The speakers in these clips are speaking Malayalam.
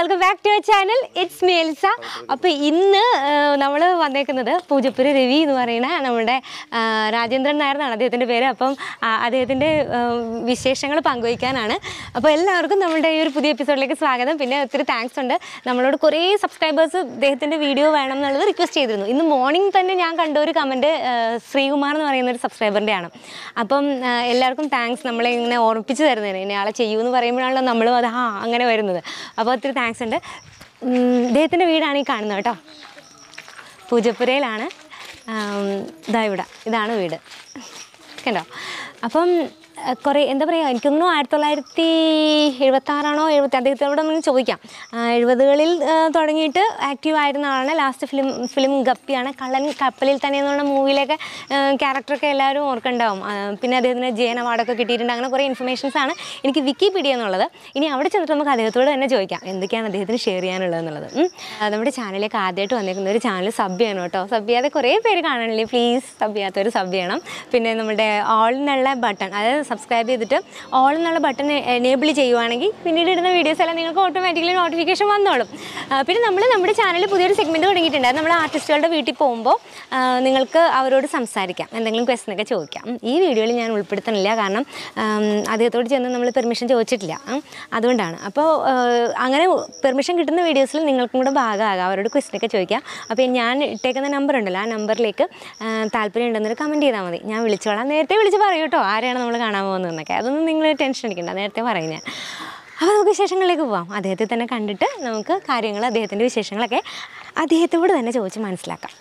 Welcome back to channel it's മേൽസ അപ്പോൾ ഇന്ന് നമ്മൾ വന്നേക്കുന്നത് പൂജപ്പുര രവി എന്ന് പറയുന്ന നമ്മുടെ ആ, രാജേന്ദ്രൻ നായർ എന്നാണ് അദ്ദേഹത്തിൻ്റെ പേര് അപ്പം ആ, അദ്ദേഹത്തിൻ്റെ വിശേഷങ്ങൾ പങ്കുവയ്ക്കാനാണ് അപ്പോൾ എല്ലാവർക്കും നമ്മുടെ ഈ ഒരു പുതിയ എപ്പിസോഡിലേക്ക് സ്വാഗതം പിന്നെ ഒത്തിരി താങ്ക്സ് ഉണ്ട് നമ്മളോട് കുറേ സബ്സ്ക്രൈബേഴ്സ് അദ്ദേഹത്തിൻ്റെ വീഡിയോ വേണം എന്നുള്ളത് റിക്വസ്റ്റ് ചെയ്തിരുന്നു ഇന്ന് മോർണിംഗ് തന്നെ ഞാൻ കണ്ട ഒരു കമൻറ്റ് ശ്രീകുമാർ എന്ന് പറയുന്ന ഒരു സബ്സ്ക്രൈബറിൻ്റെ ആണ് അപ്പം ആ, എല്ലാവർക്കും താങ്ക്സ് നമ്മളെ ഇങ്ങനെ ഓർമ്മിപ്പിച്ച് തരുന്നതിന് ഇനി ആളെ ചെയ്യൂ എന്ന് പറയുമ്പോഴാണല്ലോ നമ്മളും അത് ആ അങ്ങനെ വരുന്നത് അപ്പോൾ ഒത്തിരി താങ്ക്സ് ഉണ്ട് ഉം, ഇദ്ദേഹത്തിൻ്റെ വീടാണ് ഈ കാണുന്നത് കേട്ടോ പൂജപ്പുരയിലാണ് ആം, ഇതാ ഇവിടെ ഇതാണ് വീട് കണ്ടോ അപ്പം അഹ് കുറേ എന്താ പറയുക എനിക്കൊന്നും ആയിരത്തി തൊള്ളായിരത്തി എഴുപത്താറാണോ എഴുപത്തി അദ്ദേഹത്തോട് നമുക്ക് ചോദിക്കാം ആ, എഴുപതുകളിൽ ആ, തുടങ്ങിയിട്ട് ആക്റ്റീവ് ആയിരുന്ന ആളാണ് ലാസ്റ്റ് ഫിലിം ഫിലിം ഗപ്പിയാണ് കള്ളൻ കപ്പലിൽ തന്നെ എന്ന് പറഞ്ഞ മൂവിയിലൊക്കെ ക്യാരക്ടറൊക്കെ എല്ലാവരും ഓർക്കുന്നുണ്ടാവും ആ, പിന്നെ അദ്ദേഹത്തിന് ജയൻ അവാർഡൊക്കെ കിട്ടിയിട്ടുണ്ട് അങ്ങനെ കുറേ ഇൻഫർമേഷൻസ് ആണ് എനിക്ക് വിക്കിപീഡിയ എന്നുള്ളത് ഇനി അവിടെ ചെന്നിട്ട് നമുക്ക് അദ്ദേഹത്തോട് തന്നെ ചോദിക്കാം എന്തൊക്കെയാണ് അദ്ദേഹത്തിന് ഷെയർ ചെയ്യാനുള്ളത് എന്നുള്ളത് ഉം. ആ, നമ്മുടെ ചാനലിലേക്ക് ആദ്യമായിട്ട് വന്നിരിക്കുന്ന ഒരു ചാനൽ സബ് ചെയ്യണം കേട്ടോ സബ് ചെയ്യാതെ കുറേ പേര് കാണണില്ലേ പ്ലീസ് സബ് ചെയ്യാത്തവർ സബ് ചെയ്യണം പിന്നെ നമ്മുടെ ഓൾ എന്നുള്ള ബട്ടൺ അതായത് സബ്സ്ക്രൈബ് ചെയ്തിട്ട് ഓൾ എന്നുള്ള ബട്ടൺ എനേബിൾ ചെയ്യുവാണെങ്കിൽ പിന്നീട് ഇടുന്ന വീഡിയോസ് എല്ലാം നിങ്ങൾക്ക് ഓട്ടോമാറ്റിക്കലി നോട്ടിഫിക്കേഷൻ വന്നോളും ആ, പിന്നെ നമ്മൾ നമ്മുടെ ചാനലിൽ പുതിയൊരു സെഗ്മെൻറ്റ് തുടങ്ങിയിട്ടുണ്ട് അത് നമ്മൾ ആർട്ടിസ്റ്റുകളുടെ വീട്ടിൽ പോകുമ്പോൾ ആ, നിങ്ങൾക്ക് അവരോട് സംസാരിക്കാം എന്തെങ്കിലും ക്വസ്റ്റൻ ഒക്കെ ചോദിക്കാം ഉം, ഈ വീഡിയോയിൽ ഞാൻ ഉൾപ്പെടുത്തണില്ല കാരണം ആം, അദ്ദേഹത്തോട് ചെന്ന് നമ്മൾ പെർമിഷൻ ചോദിച്ചിട്ടില്ല ഉം, അതുകൊണ്ടാണ് അപ്പോൾ അങ്ങനെ പെർമിഷൻ കിട്ടുന്ന വീഡിയോസിൽ നിങ്ങൾക്കും കൂടെ ഭാഗമാകാം അവരോട് ക്വസ്റ്റൻ ഒക്കെ ചോദിക്കാം അപ്പോൾ ഞാൻ ഇട്ടേക്കുന്ന നമ്പർ ഉണ്ടല്ലോ ആ നമ്പറിലേക്ക് താല്പര്യം ഉണ്ടെന്നൊരു കമൻറ്റ് ചെയ്താൽ മതി ഞാൻ വിളിച്ചോളാം നേരത്തെ വിളിച്ച് പറയൂ കേട്ടോ ആരെയാണ് നമ്മൾ കാണാൻ പോകുന്നതെന്നൊക്കെ അതൊന്നും നിങ്ങൾ ടെൻഷൻ അടിക്കണ്ട നേരത്തെ പറയും ഞാൻ അപ്പോൾ നമുക്ക് വിശേഷങ്ങളിലേക്ക് പോവാം അദ്ദേഹത്തെ തന്നെ കണ്ടിട്ട് നമുക്ക് കാര്യങ്ങൾ അദ്ദേഹത്തിൻ്റെ വിശേഷങ്ങളൊക്കെ അദ്ദേഹത്തോട് തന്നെ ചോദിച്ച് മനസ്സിലാക്കാം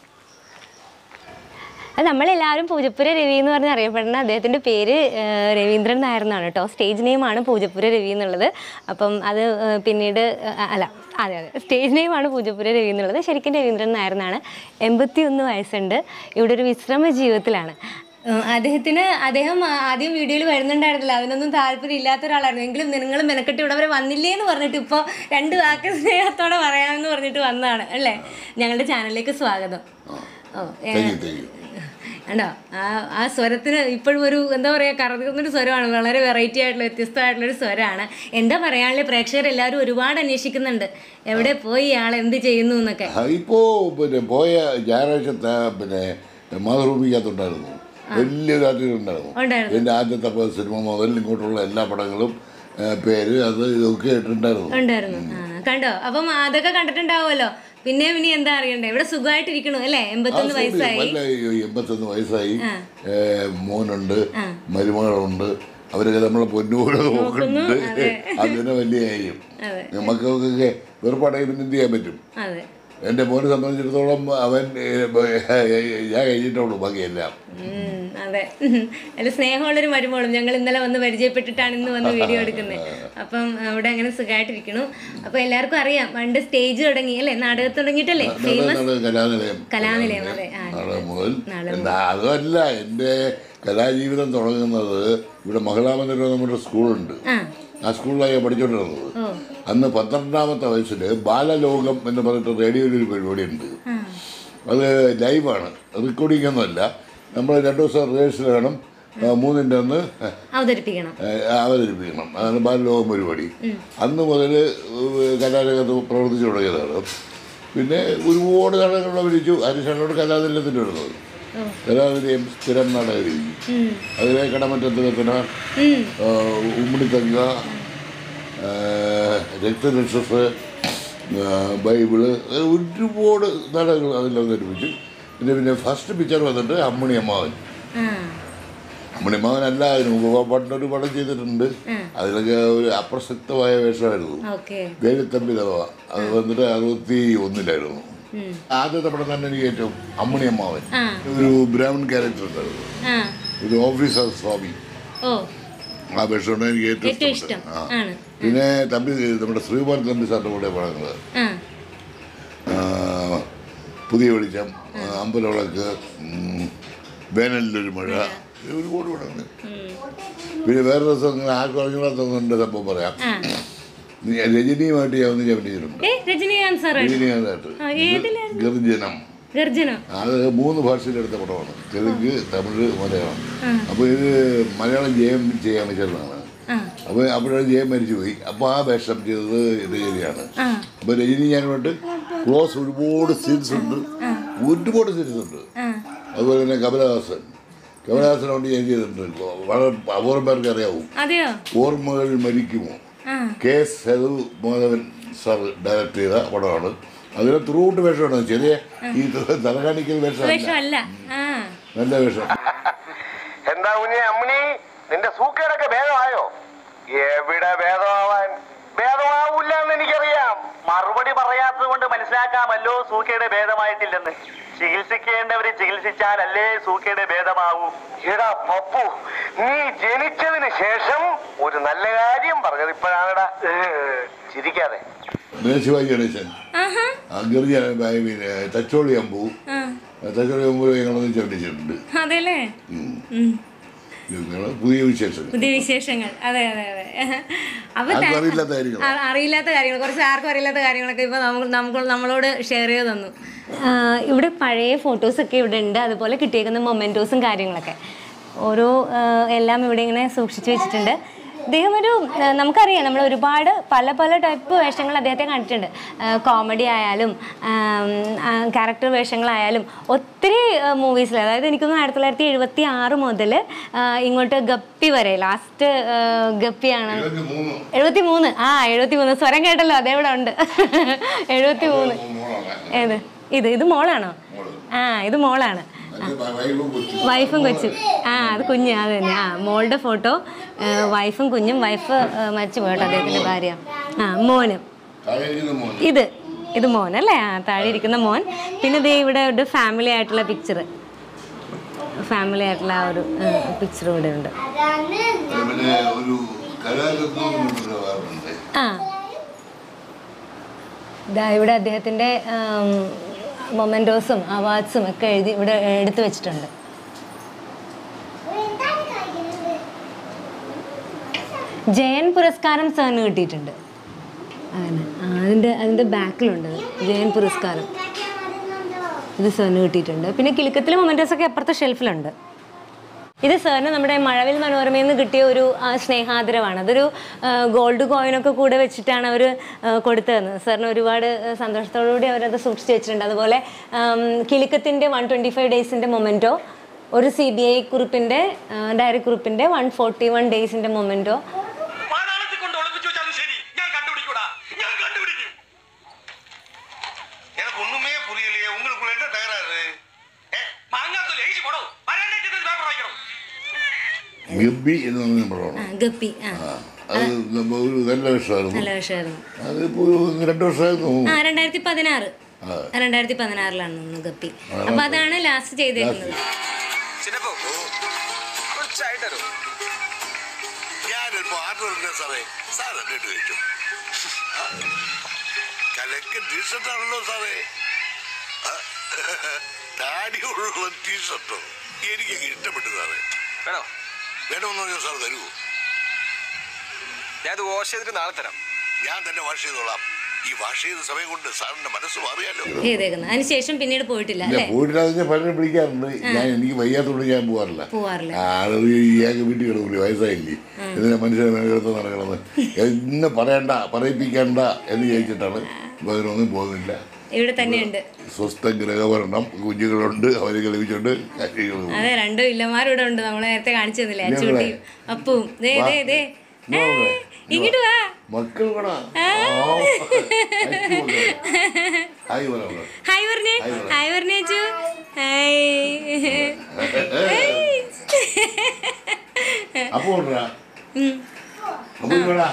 അത് നമ്മളെല്ലാവരും പൂജപ്പുര രവി എന്ന് പറഞ്ഞ് അറിയപ്പെടുന്ന അദ്ദേഹത്തിൻ്റെ പേര് ആ, രവീന്ദ്രൻ നായർ എന്നാണ് കേട്ടോ സ്റ്റേജ് നെയിമാണ് പൂജപ്പുര രവി എന്നുള്ളത് അപ്പം അത് ആ, പിന്നീട് ആ, അല്ല അതെ അതെ സ്റ്റേജ് നെയിമാണ് പൂജപ്പുര രവി എന്നുള്ളത് ശരിക്കും രവീന്ദ്രൻ നായർ എന്നാണ് എൺപത്തി ഒന്ന് വയസ്സുണ്ട് ഇവിടെ ഒരു വിശ്രമ ജീവിതത്തിലാണ് ഉം, അദ്ദേഹത്തിന് അദ്ദേഹം ആദ്യം വീഡിയോയിൽ വരുന്നുണ്ടായിരുന്നില്ല അതിനൊന്നും താല്പര്യം ഇല്ലാത്ത ഒരാളായിരുന്നു എങ്കിലും നിങ്ങൾ മെനക്കെട്ട് ഇവിടെ വരെ വന്നില്ലേ എന്ന് പറഞ്ഞിട്ട് ഇപ്പോൾ രണ്ട് വാക്ക് സ്നേഹത്തോടെ പറയാമെന്ന് പറഞ്ഞിട്ട് വന്നതാണ് അല്ലേ ഞങ്ങളുടെ ചാനലിലേക്ക് സ്വാഗതം ഓ ഏ, താങ്ക് യു താങ്ക് യു കണ്ടോ ആ ആ സ്വരത്തിന് ഇപ്പോഴും ഒരു എന്താ പറയുക കറങ്ങുന്നൊരു സ്വരമാണ് വളരെ വെറൈറ്റി ആയിട്ടുള്ള വ്യത്യസ്തമായിട്ടുള്ള ഒരു സ്വരമാണ് എന്താ പറയാനുള്ള പ്രേക്ഷകർ എല്ലാവരും ഒരുപാട് അന്വേഷിക്കുന്നുണ്ട് എവിടെ പോയി ആൾ എന്ത് ചെയ്യുന്നു എന്നൊക്കെ ആ, ഇപ്പോ പിന്നെ പോയ ഞായറാഴ്ച ത- പിന്നെ മാതൃഭൂമിക്കകത്തുണ്ടായിരുന്നു വലിയൊരു ആർട്ടിക്കൽ ഉണ്ടായിരുന്നു ഉണ്ടായിരുന്നു എൻ്റെ ആദ്യത്തെ പ- സിനിമ മുതൽ ഇങ്ങോട്ടുള്ള എല്ലാ പടങ്ങളും ആ, പേര് അത് ഇതൊക്കെ ഇട്ടിട്ടുണ്ടായിരുന്നു ഉണ്ടായിരുന്നു ആ കണ്ടോ അപ്പം അതൊക്കെ കണ്ടിട്ടുണ്ടാവുമല്ലോ പിന്നെ ഇനി എന്താ അറിയണ്ടേ ഇവിടെ സുഖമായിട്ടിരിക്കണു അല്ലേ എൺപത്തൊന്ന് വയസ്സായി വല്ല എൺപത്തൊന്ന് വയസ്സായി ഏ, മോനുണ്ട് മരുമകളുണ്ട് അവരൊക്കെ നമ്മളെ പൊന്നുപോലെ നോക്കുന്നുണ്ട് അതിന് വലിയ കാര്യം അതെ നമുക്കൊക്കെ വെറുപ്പാണെങ്കിൽ പിന്നെ എന്ത് ചെയ്യാൻ പറ്റും അതെ എൻ്റെ മോനെ സംബന്ധിച്ചിടത്തോളം അവൻ ഏ, ഞാൻ കഴിഞ്ഞിട്ടുള്ളൂ ബാക്കിയെല്ലാം ഉം, അതെ അല്ല സ്നേഹമുള്ളൊരു മരുമോളും ഞങ്ങൾ ഇന്നലെ വന്ന് പരിചയപ്പെട്ടിട്ടാണ് ഇന്ന് വന്ന് വീഡിയോ എടുക്കുന്നത് അപ്പം അവിടെ അങ്ങനെ സുഖമായിട്ടിരിക്കണു അപ്പൊ എല്ലാവർക്കും അറിയാം പണ്ട് സ്റ്റേജ് തുടങ്ങി അല്ലേ നാടകം തുടങ്ങിയിട്ടല്ലേ ഫേമസ് നാടക കലാനിലയം കലാനിലയം അതെ ആ നാടകം മുതൽ എന്താ അതല്ല എൻ്റെ കലാജീവിതം തുടങ്ങുന്നത് ഇവിടെ മഹിളാമന്ദിരം നമ്മുടെ സ്കൂളുണ്ട് ആ ആ സ്കൂളിലാണ് ഞാൻ പഠിച്ചുകൊണ്ടിരുന്നത് ഓ അന്ന് പന്ത്രണ്ടാമത്തെ വയസ്സിൽ ബാലലോകം എന്ന് പറഞ്ഞിട്ട് റേഡിയോയിൽ ഒരു പരിപാടിയുണ്ട് ആ അത് ലൈവാണ് റെക്കോർഡിംഗ് ഒന്നുമല്ല നമ്മൾ രണ്ടു ദിവസം റിഹേഴ്സൽ വേണം ആ, മൂന്നിൻ്റെ അന്ന് അവതരിപ്പിക്കണം ആ, അവതരിപ്പിക്കണം അതാണ് ബാലലോകം പരിപാടി അന്ന് മുതൽ കലാരംഗത്ത് പ്രവർത്തിച്ചു തുടങ്ങിയതാണ് പിന്നെ ഒരുപാട് നാടകങ്ങൾ അഭിനയിച്ചു അതിനുശേഷമാണ് കലാനിലയത്തിൽ വരുന്നത് ഓ കലാനിലയം സ്ഥിരം നാടകം ഉം, അതിലെ കടമറ്റത്ത് കത്തന ഉം, ഉമ്മണിത്തങ്ക രക്തരക്ഷസ് ബൈബിള് അങ്ങനെ ഒരുപാട് നാടകങ്ങൾ അതിൽ അവതരിപ്പിച്ചു പിന്നെ പിന്നെ ഫസ്റ്റ് പിക്ചർ വന്നിട്ട് അമ്മണി അമ്മാവൻ ആ അമ്മണി അമ്മാവൻ അല്ല അതിന് മുമ്പ് പണ്ടൊരു പടം ചെയ്തിട്ടുണ്ട് അതിലൊക്കെ ഒരു അപ്രസക്തമായ വേഷമായിരുന്നു ഓക്കെ വേലിത്തമ്പി തവ അത് വന്നിട്ട് അറുപത്തി ഒന്നിലായിരുന്നു ആദ്യത്തെ പടം തന്നെ എനിക്ക് ഏറ്റവും അമ്മണി അമ്മാവൻ ആ ഒരു ബ്രാഹ്മൺ ക്യാരക്ടർ ഉണ്ടായിരുന്നു ആ ഒരു ഓഫീസർ സ്വാമി ഓ ആ വേഷമാണ് എനിക്ക് ഏറ്റവും ഏറ്റവും ഇഷ്ടപ്പെട്ടത് ഇഷ്ടം ആ ആണ് പിന്നെ തമ്പി നമ്മുടെ ശ്രീകുമാർ തമ്പി സാറിൻ്റെ കൂടെ പടങ്ങൾ ആ പുതിയ വെളിച്ചം ആ, അമ്പലവിളക്ക് ഉം, വേനലിലൊരു മഴ ഇത് ഒരുപാട് പടങ്ങൾ പിന്നെ വേറെ ദിവസം നിങ്ങൾ ആർക്കും അറിഞ്ഞൂടാത്തതുകൊണ്ട് സംഭവം പറയാം ആ നീ രജനിയുമായിട്ട് ഞാൻ ഒന്ന് ചവിട്ടിയിട്ടുണ്ട് ഏ രജനീകാന്ത് സാറാണ് രജനികാന്തായിട്ട് ആ, ഏതിലായിരുന്നു? ഗർജനം ഗർജനം അത് മൂന്ന് ഭാഷയിലെടുത്ത പടമാണ് തെലുങ്ക് തമിഴ് മലയാളം അപ്പോൾ ഇത് മലയാളം ജയം ചെയ്യാൻ വെച്ചതാണ് അപ്പോൾ അപ്പോഴാണ് ജയൻ മരിച്ചു പോയി അപ്പോൾ ആ വേഷം ചെയ്തത് രജനിയാണ് ആ അപ്പോൾ രജനി ഞാനുമായിട്ട് ക്ലോസ് ഒരുപാട് സീൻസ് ഉണ്ട് ഒരുപാട് സീൻസ് ഉണ്ട് ആ അതുപോലെ തന്നെ കമലഹാസൻ കമലഹാസനോട് ഞാൻ ചെയ്തിട്ടുണ്ട് വളരെ അപൂർവം പേർക്ക് അറിയാവും അതെയോ ഓർമ്മകൾ മരിക്കുമോ ആ കെ സേതു മോഹനവൻ സാർ ഡയറക്റ്റ് ചെയ്ത പടമാണ് അതിന് ത്രൂട്ട് വേഷമാണ് ചെറിയ ഈ തലകാണിക്കൽ വേഷമല്ല വിഷമല്ല ആ നല്ല വേഷം എന്താ കുഞ്ഞെ അമ്മിണി നിന്റെ സൂക്കേടൊക്കെ ഭേദമായോ എവിടെ ഭേദമാവാൻ ഭേദമാവൂല എന്ന് എനിക്കറിയാം മറുപടി പറയാത്തത് കൊണ്ട് മനസ്സിലാക്കാമല്ലോ സൂക്കയുടെ ഭേദമായിട്ടില്ലെന്ന് ചികിത്സിക്കേണ്ടവര് ചികിത്സിച്ചാലല്ലേ സൂക്കയുടെ ഭേദമാവൂ എടാ പപ്പു നീ ജനിച്ചതിന് ശേഷം ഒരു നല്ല കാര്യം പറഞ്ഞത് ഇപ്പോഴാണെടാ ഏ, ചിരിക്കാതെ പിന്നെ ശിവാജി ഗണേശൻ ആഹാ ഗിർജ പിന്നെ തച്ചോളി അമ്പു ആ തച്ചോളി അമ്പു ഞങ്ങളൊന്നും ചവിട്ടിച്ചിട്ടുണ്ട് അതെല്ലേ ഉം. ഉം. ഇങ്ങനെ പുതിയ വിശേഷം പുതിയ വിശേഷങ്ങൾ അതെ അതെ അതെ അപ്പൊ ആർക്കും താ- അറിയില്ലാത്ത കാര്യങ്ങൾ അ- അറിയില്ലാത്ത കാര്യങ്ങൾ കുറച്ച് ആർക്കും അറിയില്ലാത്ത കാര്യങ്ങളൊക്കെ ഇപ്പോൾ നമുക്ക് നമുക്ക് നമ്മളോട് ഷെയർ ചെയ്ത് തന്നു ഇവിടെ പഴയ ഫോട്ടോസൊക്കെ ഇവിടെ ഉണ്ട് അതുപോലെ കിട്ടിയേക്കുന്ന മൊമെൻറ്റോസും കാര്യങ്ങളൊക്കെ ഓരോ ആ, എല്ലാം ഇവിടെ ഇങ്ങനെ സൂക്ഷിച്ചു വെച്ചിട്ടുണ്ട് അദ്ദേഹം ഒരു ആ, നമുക്കറിയാം നമ്മൾ ഒരുപാട് പല പല ടൈപ്പ് വേഷങ്ങൾ അദ്ദേഹത്തെ കണ്ടിട്ടുണ്ട് കോമഡി ആയാലും ക്യാരക്ടർ വേഷങ്ങളായാലും ഒത്തിരി മൂവീസിൽ അതായത് എനിക്കൊന്ന് ആയിരത്തി തൊള്ളായിരത്തി എഴുപത്തി ആറ് മുതൽ ഇങ്ങോട്ട് ഗപ്പി വരെ ലാസ്റ്റ് ഗപ്പിയാണ് മൂന്ന് എഴുപത്തി മൂന്ന് ആ എഴുപത്തി മൂന്ന് സ്വരം കേട്ടല്ലോ അതേ ഇവിടെ ഉണ്ട് എഴുപത്തി മൂന്ന് ഏത് ഇത് ഇത് മോളാണോ ആ ഇത് മോളാണ് വൈഫും കൊച്ചും ആ അത് കുഞ്ഞ് അത് തന്നെ ആ മോളുടെ ഫോട്ടോ വൈഫും കുഞ്ഞും വൈഫ് മരിച്ചു പോയിട്ടോ അദ്ദേഹത്തിൻ്റെ ഭാര്യ ആ മോനും ഇത് ഇത് മോൻ അല്ലേ ആ താഴെ ഇരിക്കുന്ന മോൻ പിന്നെ ദേ ഇവിടെ ഒരു ഫാമിലി ആയിട്ടുള്ള പിക്ചർ ഫാമിലി ആയിട്ടുള്ള ആ ഒരു പിക്ചർ ഇവിടെ ഉണ്ട് പിന്നെ ഒരു കലാരത്നം ആ ദാ ഇവിടെ അദ്ദേഹത്തിൻ്റെ മൊമെൻറ്റോസും അവാർഡ്സും ഒക്കെ എഴുതി ഇവിടെ എടുത്തു വെച്ചിട്ടുണ്ട് ജയൻ പുരസ്കാരം സാറിന് കിട്ടിയിട്ടുണ്ട് അങ്ങനെ ആ, അതിൻ്റെ അതിൻ്റെ ബാക്കിലുണ്ട് അത്. ജയൻ പുരസ്കാരം ഇത് സാറിന് കിട്ടിയിട്ടുണ്ട് പിന്നെ കിലുക്കത്തിലെ മൊമെൻറ്റോസ് ഒക്കെ അപ്പുറത്തെ ഷെൽഫിലുണ്ട് ഇത് സാറിന് നമ്മുടെ മഴവിൽ മനോരമയിൽ നിന്ന് കിട്ടിയ ഒരു ആ, സ്നേഹാദരവാണ് അതൊരു ഗോൾഡ് കോയിനൊക്കെ കൂടെ വെച്ചിട്ടാണ് അവർ കൊടുത്തതെന്ന് സാറിന് ഒരുപാട് ആ, സന്തോഷത്തോടുകൂടി അവരത് സൂക്ഷിച്ച് വെച്ചിട്ടുണ്ട് അതുപോലെ ആം, കിലുക്കത്തിൻ്റെ വൺ ട്വൻറ്റി ഫൈവ് ഡേയ്സിൻ്റെ മൊമെൻറ്റോ ഒരു സി ബി ഐ കുറിപ്പിൻ്റെ ഡയറി കുറിപ്പിൻ്റെ വൺ ഫോർട്ടി വൺ ഡേയ്സിൻ്റെ മൊമെൻറ്റോ പാതാളത്തിൽ കൊണ്ട് ഒളിപ്പിച്ചു വെച്ചാലും ശരി ഞാൻ കണ്ടുപിടിക്കൂടാ ഞാൻ കണ്ടുപിടിക്കും எனக்கு ஒண்ணுமே புரியலையே உங்களுக்குள்ள என்ன தகராறு മാങ്ങാത്തൊലി എഴുതി പോടോ വരാണ്ടേ പേപ്പർ വായിക്കണം ഗബ്ബി എന്ന് പറഞ്ഞ പടമാണ് ഗപ്പി ആ ആ, അത് നമ്മ ഒരു നല്ല വേഷമായിരുന്നു നല്ല വിഷയമായിരുന്നു അതിപ്പോൾ ഒരു ഒന്ന് രണ്ട് വർഷമായിരുന്നു ആ രണ്ടായിരത്തി പതിനാറ് രണ്ടായിരത്തി പതിനാറിലാണ് തോന്നുന്നു ഗപ്പി അപ്പോൾ അതാണ് ലാസ്റ്റ് ചെയ്തേക്കുന്നത് ചിലപ്പോ കുറച്ചായിട്ടൊരു ഞാനൊരു പാട്ട് പറഞ്ഞ സാറേ സാർ എന്നിട്ട് കഴിച്ചു കലക്കൻ ടീഷർട്ടാണല്ലോ സാറേ ആ, താടിയുള്ള ടീഷർട്ടോ എനിക്കങ്ങ് ഇഷ്ടപ്പെട്ടു സാറേ വേണോ വേണമെന്ന് പറഞ്ഞാൽ സാർ തരുമോ ഞാൻ ഇത് വാഷ് ചെയ്തിട്ട് നാളെ തരാം ഞാൻ തന്നെ വാഷ് ചെയ്തോളാം ഈ വാഷ് ചെയ്ത സമയം കൊണ്ട് സാറിന്റെ മനസ്സ് മാറിയാലോ ചെയ്തേക്കുന്നത് അതിനുശേഷം പിന്നീട് പോയിട്ടില്ല ഇല്ല അല്ലേ പോയിട്ടില്ലാതെ പലരും വിളിക്കാറുണ്ട് ഞാൻ എനിക്ക് വയ്യാത്തതുകൊണ്ട് ഞാൻ പോകാറില്ല പോവാറില്ല ആള് ഇയാൾക്ക് വീട്ടിൽ കിടക്കൂല വയസ്സായില്ലേ ഇതിനെ മനുഷ്യനെ മെനക്കെടുത്ത് നടക്കണമെന്ന് ഇന്ന് പറയണ്ട പറയിപ്പിക്കണ്ട എന്ന് ചോദിച്ചിട്ടാണ് ഇപ്പൊ അതിനൊന്നും പോകുന്നില്ല ഇവിടെ തന്നെയുണ്ട് സ്വസ്ഥ ഗ്രഹഭരണം കുഞ്ഞുങ്ങളുണ്ട് അവരെ കളിപ്പിച്ചുകൊണ്ട് കാര്യങ്ങൾ പോകും. അതെ രണ്ടും ഇല്ലമാരും ഇവിടെ ഉണ്ട് നമ്മളെ നേരത്തെ കാണിച്ചു തന്നില്ലേ ഇല്ലേ അച്ചൂട്ടിയും അപ്പും ദേ വാ. ദേ ദേ ഇങ്ങ് വാ ഏയ്, ഇവിടെ. ഇങ്ങോട്ട് വാ മക്കൾ കൂടാ ഹായ് പറയാം ഹായ് പറഞ്ഞേ ഹായ് പറ. ഹായ് പറഞ്ഞേ അച്ചു ഹായ് അപ്പൊ കൊണ്ടുവരാ അപ്പൊ ഇവിടെ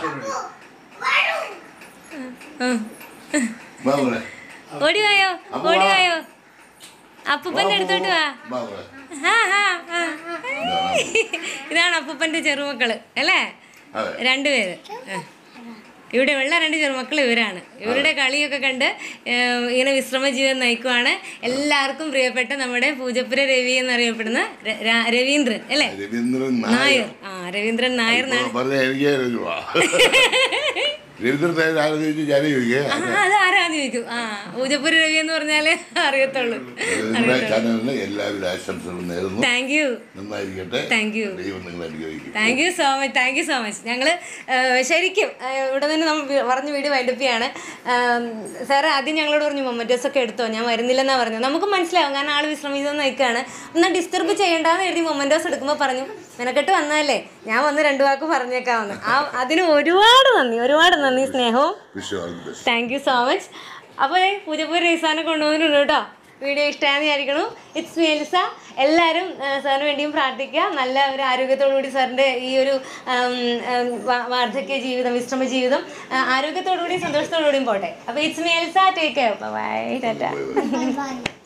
വാ ഇവിടെ. ഓടി വായോ അപ്പു ഓടി വാ. വായോ അപ്പൂപ്പന്റെ അടുത്തോട്ട് വാ വാ ഇവിടെ. ഹാ, ഹാ, ഹാ. ഇതാണ് അപ്പൂപ്പന്റെ ചെറുമക്കള് അല്ലേ അതെ. രണ്ടുപേര് ആ. ഇവിടെ ഉള്ള രണ്ട് ചെറുമക്കൾ ഇവരാണ് ഇവരുടെ കളിയൊക്കെ കണ്ട് ഏം, ഇങ്ങനെ വിശ്രമ ജീവിതം നയിക്കുവാണ് എല്ലാവർക്കും പ്രിയപ്പെട്ട നമ്മുടെ പൂജപ്പുര രവി എന്നറിയപ്പെടുന്ന ര- രാ- രവീന്ദ്രൻ അല്ലേ രവീന്ദ്രൻ നായർ നായർ ആ രവീന്ദ്രൻ നായർ എന്നാണ് പറഞ്ഞ എനിക്ക് രൂപ രവീന്ദ്രൻ ആരെന്ന് ചോദിച്ചു ഞാൻ ചോദിക്കുക ആ അത് ആരാന്ന് ചോദിക്കും ആ പൂജപ്പുര രവി എന്ന് പറഞ്ഞാലേ അറിയത്തുള്ളൂ നിങ്ങളുടെ ചാനലിന് എല്ലാവിധ ആശംസകളും നേരുന്നു താങ്ക് യു നന്നായിരിക്കട്ടെ Thank you. ദൈവം നിങ്ങളെ അനുഗ്രഹിക്കും thank you so much thank you so much ഞങ്ങൾ ശരിക്കും ആ, ഇവിടെ തന്നെ നമ്മൾ വി- പറഞ്ഞ വീഡിയോ വൈൻഡപ്പിയാണ് സാറ് ആദ്യം ഞങ്ങളോട് പറഞ്ഞു മൊമ്മറ്റോസ് ഒക്കെ എടുത്തോ ഞാൻ വരുന്നില്ലെന്നാണ് പറഞ്ഞത് നമുക്ക് മനസ്സിലാവും കാരണം ആൾ വിശ്രമിച്ചു നിൽക്കുകയാണ് എന്നാൽ ഡിസ്റ്റർബ് ചെയ്യേണ്ടെന്ന് എഴുതി മൊമ്മറ്റോസ് എടുക്കുമ്പോൾ പറഞ്ഞു മെനക്കെട്ട് വന്നതല്ലേ ഞാൻ വന്ന് രണ്ട് വാക്ക് പറഞ്ഞേക്കാമെന്ന് ആ അതിന് ഒരുപാട് നന്ദി ഒരുപാട് നന്ദി സ്നേഹവും Vishu all the best thank you so much അപ്പോൾ പൂജപ്പൂർ റീസാനെ കൊണ്ടുവന്നിട്ടുണ്ട് കേട്ടോ വീഡിയോ ഇഷ്ടമായെന്ന് വിചാരിക്കണു ഇറ്റ്സ് മി എലിസ എല്ലാവരും ആ, സാറിന് വേണ്ടിയും പ്രാർത്ഥിക്കുക നല്ല ഒരു ആരോഗ്യത്തോടു കൂടി സാറിൻ്റെ ഈ ഒരു ആം, ആം, വാ- വാർദ്ധക്യ ജീവിതം വിശ്രമ ജീവിതം ആ, ആരോഗ്യത്തോടു കൂടിയും സന്തോഷത്തോടു കൂടിയും പോട്ടെ അപ്പോൾ it's me Eliza take care bye tata Bye bye.